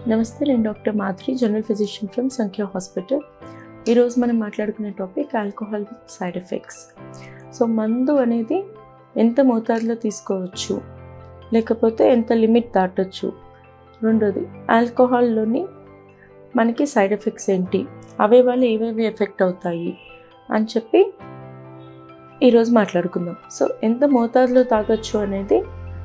నమస్తే నేను doctor Madhuri general physician from Sankhya hospital ఈరోజు మనం మాట్లాడుకునే topic alcohol side effects so మందు అనేది ఎంత మోతాదులో తీసుకోవచ్చు లేకపోతే ఎంత లిమిట్ దాటొచ్చు రెండోది ఆల్కహాల్లోని మనకి సైడ్ ఎఫెక్ట్స్ ఏంటి అవయవాలు ఏవేవి ఎఫెక్ట్ అవుతాయి అని చెప్పి ఈరోజు మాట్లాడుకుందాం సో ఎంత మోతాదులో తాగొచ్చు అనేది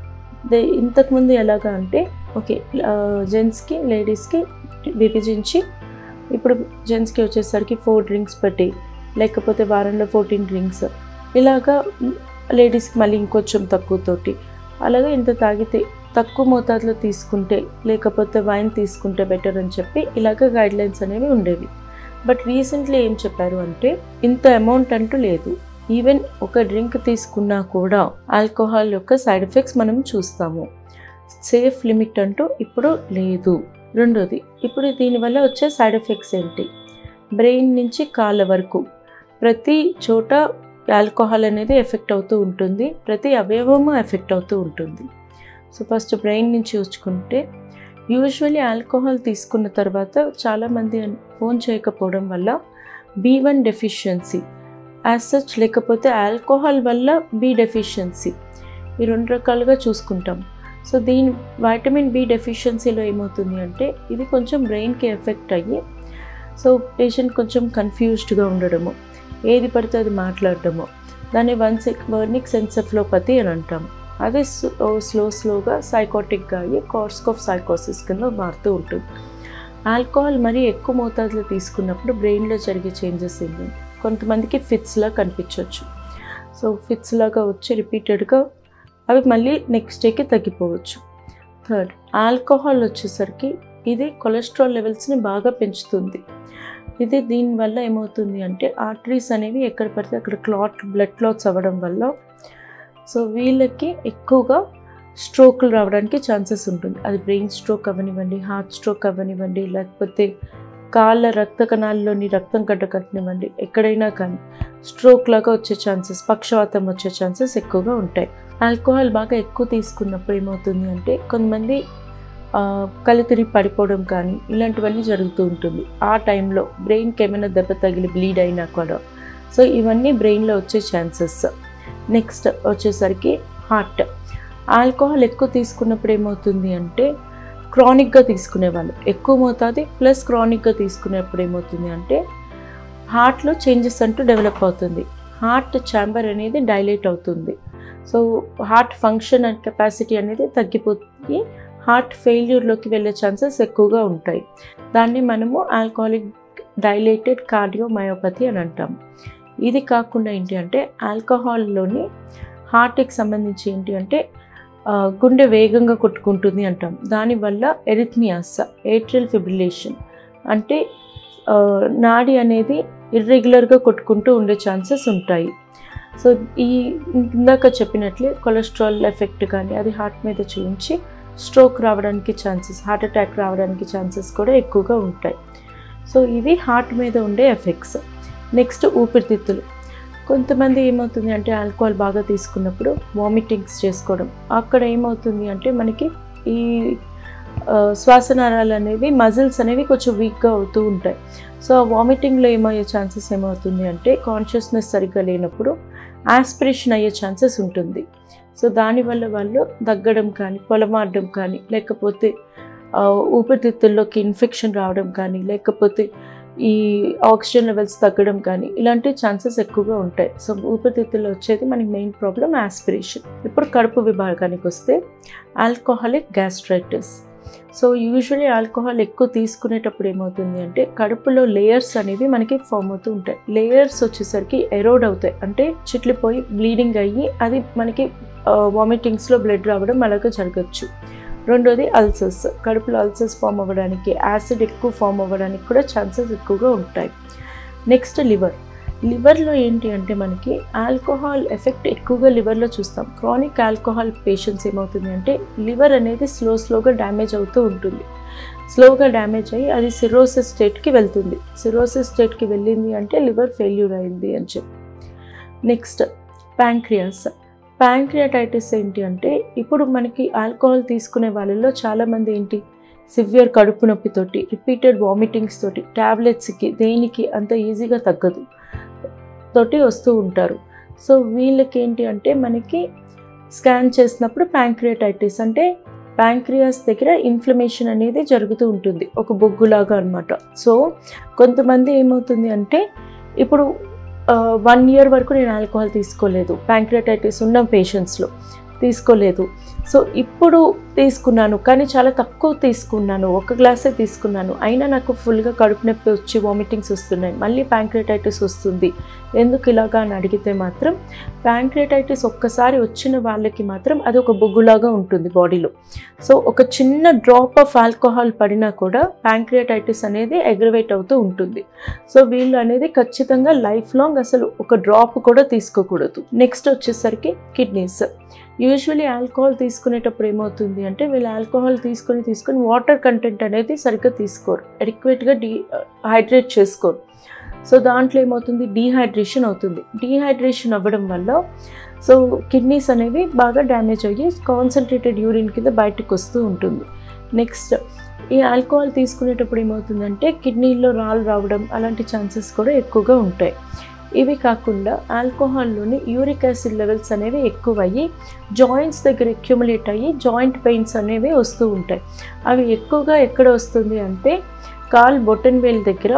దే- ఇంతకుముందు ఎలాగా అంటే ఓకే జెంట్స్కి లేడీస్కి విభజించి ఇప్పుడు జెంట్స్కి వచ్చేసరికి ఫోర్ డ్రింక్స్ పర్ డే లేకపోతే వారంలో ఫోర్టీన్ డ్రింక్స్ ఇలాగా లేడీస్కి మళ్ళీ ఇంకొంచెం తక్కువతోటి అలాగే ఇంత తాగితే తక్కువ మోతాదులో తీసుకుంటే లేకపోతే వైన్ తీసుకుంటే బెటర్ అని చెప్పి ఇలాగ గైడ్ లైన్స్ అనేవి ఉండేవి బట్ రీసెంట్లీ ఏం చెప్పారు అంటే ఇంత అమౌంట్ అంటూ లేదు ఈవెన్ ఒక డ్రింక్ తీసుకున్నా కూడా ఆల్కహాల్ యొక్క సైడ్ ఎఫెక్ట్స్ మనం చూస్తాము సేఫ్ లిమిట్ అంటూ ఇప్పుడు లేదు రెండోది ఇప్పుడు దీనివల్ల వచ్చే సైడ్ ఎఫెక్ట్స్ ఏంటి బ్రెయిన్ నుంచి కాళ్ళ వరకు ప్రతి చోట ఆల్కహాల్ అనేది ఎఫెక్ట్ అవుతూ ఉంటుంది ప్రతి అవయవము ఎఫెక్ట్ అవుతూ ఉంటుంది సో ఫస్ట్ బ్రెయిన్ నుంచి చూసుకుంటే యూజువల్లీ ఆల్కహాల్ తీసుకున్న తర్వాత చాలామంది ఫోన్ చేయకపోవడం వల్ల B one deficiency as such లేకపోతే ఆల్కహాల్ వల్ల బి డెఫిషియన్సీ ఈ రెండు రకాలుగా చూసుకుంటాం సో దీని వైటమిన్ బి డెఫిషియన్సీలో ఏమవుతుంది అంటే ఇది కొంచెం బ్రెయిన్కి ఎఫెక్ట్ అయ్యి సో పేషెంట్ కొంచెం కన్ఫ్యూజ్డ్గా ఉండడము ఏది పడితే అది మాట్లాడడము దాన్ని వన్ సెక్ వర్నిక్ సెన్సెఫ్లోపతి అని అంటాం అది స్లో స్లోగా సైకోటిక్గా అయ్యి కోర్స్ ఆఫ్ సైకోసిస్ కింద మారుతూ ఉంటుంది ఆల్కహాల్ మరీ ఎక్కువ మోతాదులో తీసుకున్నప్పుడు బ్రెయిన్లో జరిగే చేంజెస్ ఏంటి కొంతమందికి ఫిట్స్లా కనిపించవచ్చు సో ఫిట్స్ లాగా వచ్చి రిపీటెడ్గా అవి మళ్ళీ నెక్స్ట్ డేకి తగ్గిపోవచ్చు థర్డ్ ఆల్కహాల్ వచ్చేసరికి ఇది కొలెస్ట్రాల్ లెవెల్స్ని బాగా పెంచుతుంది ఇది దీనివల్ల ఏమవుతుంది అంటే ఆర్టరీస్ అనేవి ఎక్కడ పడితే అక్కడ క్లాట్ బ్లడ్ క్లాట్స్ అవ్వడం వల్ల సో వీళ్ళకి ఎక్కువగా స్ట్రోక్లు రావడానికి ఛాన్సెస్ ఉంటుంది అది బ్రెయిన్ స్ట్రోక్ అవ్వనివ్వండి హార్ట్ స్ట్రోక్ అవ్వనివ్వండి లేకపోతే కాళ్ళ రక్త కణాల్లోని రక్తం కట్టకట్టనివ్వండి ఎక్కడైనా కానీ స్ట్రోక్ లాగా వచ్చే ఛాన్సెస్ పక్షవాతం వచ్చే ఛాన్సెస్ ఎక్కువగా ఉంటాయి ఆల్కహాల్ బాగా ఎక్కువ తీసుకున్నప్పుడు ఏమవుతుంది అంటే కొంతమంది ఆ, కళ్ళు తిరిగి పడిపోవడం కానీ ఇలాంటివన్నీ జరుగుతూ ఉంటుంది ఆ టైంలో బ్రెయిన్కి ఏమైనా దెబ్బ తగిలి బ్లీడ్ అయినా కూడా సో ఇవన్నీ బ్రెయిన్లో వచ్చే ఛాన్సెస్ నెక్స్ట్ వచ్చేసరికి హార్ట్ ఆల్కహాల్ ఎక్కువ తీసుకున్నప్పుడు ఏమవుతుంది అంటే క్రానిక్గా తీసుకునేవాళ్ళు ఎక్కువ మోతాది ప్లస్ క్రానిక్గా తీసుకునేప్పుడు ఏమవుతుంది అంటే హార్ట్లో చేంజెస్ అంటూ డెవలప్ అవుతుంది హార్ట్ ఛాంబర్ అనేది డైలేట్ అవుతుంది so heart function and capacity అనేది తగ్గిపోయి హార్ట్ ఫెయిల్యూర్లోకి వెళ్ళే ఛాన్సెస్ ఎక్కువగా ఉంటాయి దాన్ని మనము ఆల్కహాలిక్ డైలేటెడ్ కార్డియోమయోపతి అని అంటాం ఇది కాకుండా ఏంటి అంటే ఆల్కహాల్లోని హార్ట్కి సంబంధించి ఏంటి అంటే ఆ, గుండె వేగంగా కొట్టుకుంటుంది అంటాం దానివల్ల ఎరిథ్మియాస్ ఏట్రియల్ ఫిబ్రిలేషన్ అంటే ఆ, నాడి అనేది ఇర్రెగ్యులర్గా కొట్టుకుంటూ ఉండే ఛాన్సెస్ ఉంటాయి సో ఈ ఇందాక చెప్పినట్లే కొలెస్ట్రాల్ ఎఫెక్ట్ కానీ అది హార్ట్ మీద చూపించి స్ట్రోక్ రావడానికి ఛాన్సెస్ హార్ట్ అటాక్ రావడానికి ఛాన్సెస్ కూడా ఎక్కువగా ఉంటాయి సో ఇవి హార్ట్ మీద ఉండే ఎఫెక్ట్స్ నెక్స్ట్ ఊపిరితిత్తులు కొంతమంది ఏమవుతుంది అంటే ఆల్కహాల్ బాగా తీసుకున్నప్పుడు వామిటింగ్స్ చేసుకోవడం అక్కడ ఏమవుతుంది అంటే మనకి ఈ ఆ, శ్వాసనాళాలు అనేవి మజిల్స్ అనేవి కొంచెం వీక్గా అవుతూ ఉంటాయి సో ఆ వామిటింగ్లో ఏమయ్యే ఛాన్సెస్ ఏమవుతుంది అంటే కాన్షియస్నెస్ సరిగ్గా లేనప్పుడు ఆస్పిరేషన్ అయ్యే ఛాన్సెస్ ఉంటుంది సో దానివల్ల వాళ్ళు దగ్గడం కానీ పొలమాడడం కానీ లేకపోతే ఆ, ఊపిరితిత్తుల్లోకి ఇన్ఫెక్షన్ రావడం కానీ లేకపోతే ఈ ఆక్సిజన్ లెవెల్స్ తగ్గడం కానీ ఇలాంటి ఛాన్సెస్ ఎక్కువగా ఉంటాయి సో ఊపిరితిత్తుల్లో వచ్చేది మనకి మెయిన్ ప్రాబ్లం ఆస్పిరేషన్ ఇప్పుడు కడుపు విభాగానికి వస్తే alcoholic gastritis so usually alcohol ఎక్కువ తీసుకునేటప్పుడు ఏమవుతుంది అంటే కడుపులో లేయర్స్ అనేవి మనకి ఫామ్ అవుతూ ఉంటాయి లేయర్స్ వచ్చేసరికి ఎరోడ్ అవుతాయి అంటే చిట్లిపోయి బ్లీడింగ్ అయ్యి అది మనకి వామిటింగ్స్లో బ్లడ్ రావడం అలాగే జరగచ్చు రెండోది అల్సర్స్ కడుపులో అల్సర్స్ ఫామ్ అవ్వడానికి యాసిడ్ ఎక్కువ ఫామ్ అవ్వడానికి కూడా ఛాన్సెస్ ఎక్కువగా ఉంటాయి నెక్స్ట్ లివర్ లివర్లో ఏంటి అంటే మనకి ఆల్కహాల్ ఎఫెక్ట్ ఎక్కువగా లివర్లో చూస్తాం క్రానిక్ ఆల్కహాల్ పేషెంట్స్ ఏమవుతుంది అంటే లివర్ అనేది స్లో స్లోగా డ్యామేజ్ అవుతూ ఉంటుంది స్లోగా డ్యామేజ్ అయ్యి అది సిరోసిస్ స్టేట్కి వెళ్తుంది సిరోసిస్ స్టేట్కి వెళ్ళింది అంటే లివర్ ఫెయిల్యూర్ అయింది అని చెప్పి నెక్స్ట్ ప్యాంక్రియాస్ ప్యాంక్రియాటైటిస్ ఏంటి అంటే ఇప్పుడు మనకి ఆల్కహాల్ తీసుకునే వాళ్ళలో చాలామంది ఏంటి సివియర్ కడుపు నొప్పితోటి రిపీటెడ్ వామిటింగ్స్ తోటి ట్యాబ్లెట్స్కి దేనికి అంత ఈజీగా తగ్గదు తోటి వస్తూ ఉంటారు సో వీళ్ళకి ఏంటి అంటే మనకి స్కాన్ చేసినప్పుడు ప్యాంక్రియాటైటిస్ అంటే ప్యాంక్రియాస్ దగ్గర ఇన్ఫ్లమేషన్ అనేది జరుగుతూ ఉంటుంది ఒక బొగ్గులాగా అనమాట సో కొంతమంది ఏమవుతుంది అంటే ఇప్పుడు వన్ ఇయర్ వరకు నేను ఆల్కహాల్ తీసుకోలేదు ప్యాంక్రియాటైటిస్ ఉన్న పేషెంట్స్లో తీసుకోలేదు సో ఇప్పుడు తీసుకున్నాను కానీ చాలా తక్కువ తీసుకున్నాను ఒక గ్లాసే తీసుకున్నాను అయినా నాకు ఫుల్గా కడుపు నొప్పి వచ్చి వామిటింగ్స్ వస్తున్నాయి మళ్ళీ ప్యాంక్రియాటైటిస్ వస్తుంది ఎందుకు ఇలాగా అని అడిగితే మాత్రం ప్యాంక్రియాటైటిస్ ఒక్కసారి వచ్చిన వాళ్ళకి మాత్రం అది ఒక బొగ్గులాగా ఉంటుంది బాడీలో సో ఒక చిన్న డ్రాప్ ఆఫ్ ఆల్కహాల్ పడినా కూడా ప్యాంక్రియాటైటిస్ అనేది అగ్రవేట్ అవుతూ ఉంటుంది సో వీళ్ళు అనేది ఖచ్చితంగా లైఫ్ లాంగ్ అసలు ఒక డ్రాప్ కూడా తీసుకోకూడదు నెక్స్ట్ వచ్చేసరికి కిడ్నీస్ యూజువలీ ఆల్కహాల్ తీసుకునేటప్పుడు ఏమవుతుంది అంటే వీళ్ళు ఆల్కహాల్ తీసుకొని తీసుకొని వాటర్ కంటెంట్ అనేది సరిగ్గా తీసుకోరు అడిక్వేట్గా డీ హైడ్రేట్ చేసుకోరు సో దాంట్లో ఏమవుతుంది డీహైడ్రేషన్ అవుతుంది డీహైడ్రేషన్ అవ్వడం వల్ల సో కిడ్నీస్ అనేవి బాగా డ్యామేజ్ అయ్యి కాన్సన్ట్రేటెడ్ యూరిన్ కింద బయటకు వస్తూ ఉంటుంది నెక్స్ట్ ఈ ఆల్కహాల్ తీసుకునేటప్పుడు ఏమవుతుందంటే కిడ్నీలో రాళ్ళు రావడం అలాంటి ఛాన్సెస్ కూడా ఎక్కువగా ఉంటాయి ఇవి కాకుండా ఆల్కహాల్లోని యూరిక్ యాసిడ్ లెవెల్స్ అనేవి ఎక్కువయ్యి జాయింట్స్ దగ్గర అక్యుములేట్ అయ్యి జాయింట్ పెయిన్స్ అనేవి వస్తూ ఉంటాయి అవి ఎక్కువగా ఎక్కడ వస్తుంది అంటే కాల్ బొటన్ వేల్ దగ్గర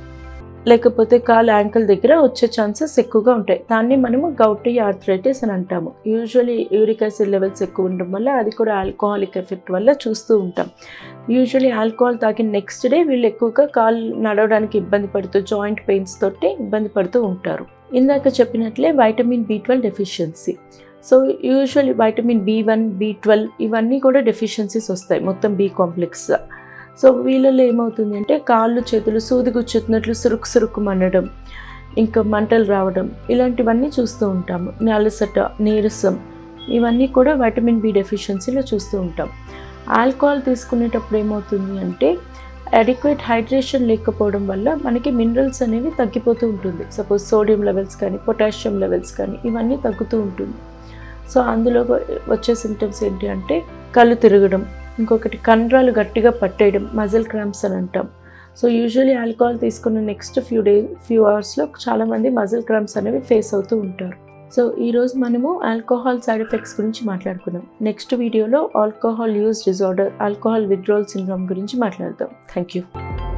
లేకపోతే కాల్ యాంకిల్ దగ్గర వచ్చే ఛాన్సెస్ ఎక్కువగా ఉంటాయి దాన్ని మనము గౌటీ ఆర్థరైటిస్ అని అంటాము యూజువలీ యూరిక్ యాసిడ్ లెవెల్స్ ఎక్కువ ఉండడం వల్ల అది కూడా ఆల్కహాలిక్ ఎఫెక్ట్ వల్ల చూస్తూ ఉంటాం యూజువలీ ఆల్కహాల్ తాగిన నెక్స్ట్ డే వీళ్ళు ఎక్కువగా కాల్ నడవడానికి ఇబ్బంది పడుతూ జాయింట్ పెయిన్స్ తోటి ఇబ్బంది పడుతూ ఉంటారు ఇందాక చెప్పినట్లే vitamin B twelve deficiency so usually vitamin B one B twelve ఇవన్నీ కూడా డెఫిషియన్సీస్ వస్తాయి మొత్తం బి కాంప్లెక్స్ సో వీళ్ళలో ఏమవుతుంది అంటే కాళ్ళు చేతులు సూది గుచ్చుతున్నట్లు సురుకు సురుకు మనడం ఇంకా మంటలు రావడం ఇలాంటివన్నీ చూస్తూ ఉంటాము అలసట నీరసం ఇవన్నీ కూడా వైటమిన్ బి డెఫిషియన్సీలో చూస్తూ ఉంటాం ఆల్కహాల్ తీసుకునేటప్పుడు ఏమవుతుంది అంటే అడిక్వేట్ హైడ్రేషన్ లేకపోవడం వల్ల మనకి మినరల్స్ అనేవి తగ్గిపోతూ ఉంటుంది సపోజ్ సోడియం లెవెల్స్ కానీ పొటాషియం లెవెల్స్ కానీ ఇవన్నీ తగ్గుతూ ఉంటుంది సో అందులో వచ్చే సిమ్టమ్స్ ఏంటి అంటే కళ్ళు తిరగడం ఇంకొకటి కండరాలు గట్టిగా పట్టేయడం మజిల్ క్రాంప్స్ అని అంటాం సో యూజువలీ ఆల్కహాల్ తీసుకున్న నెక్స్ట్ ఫ్యూ డే ఫ్యూ అవర్స్లో చాలామంది మజిల్ క్రాంప్స్ అనేవి ఫేస్ అవుతూ ఉంటారు సో ఈరోజు మనము ఆల్కహాల్ సైడ్ ఎఫెక్ట్స్ గురించి మాట్లాడుకున్నాం నెక్స్ట్ వీడియోలో alcohol use disorder alcohol withdrawal syndrome గురించి మాట్లాడదాం థ్యాంక్ యూ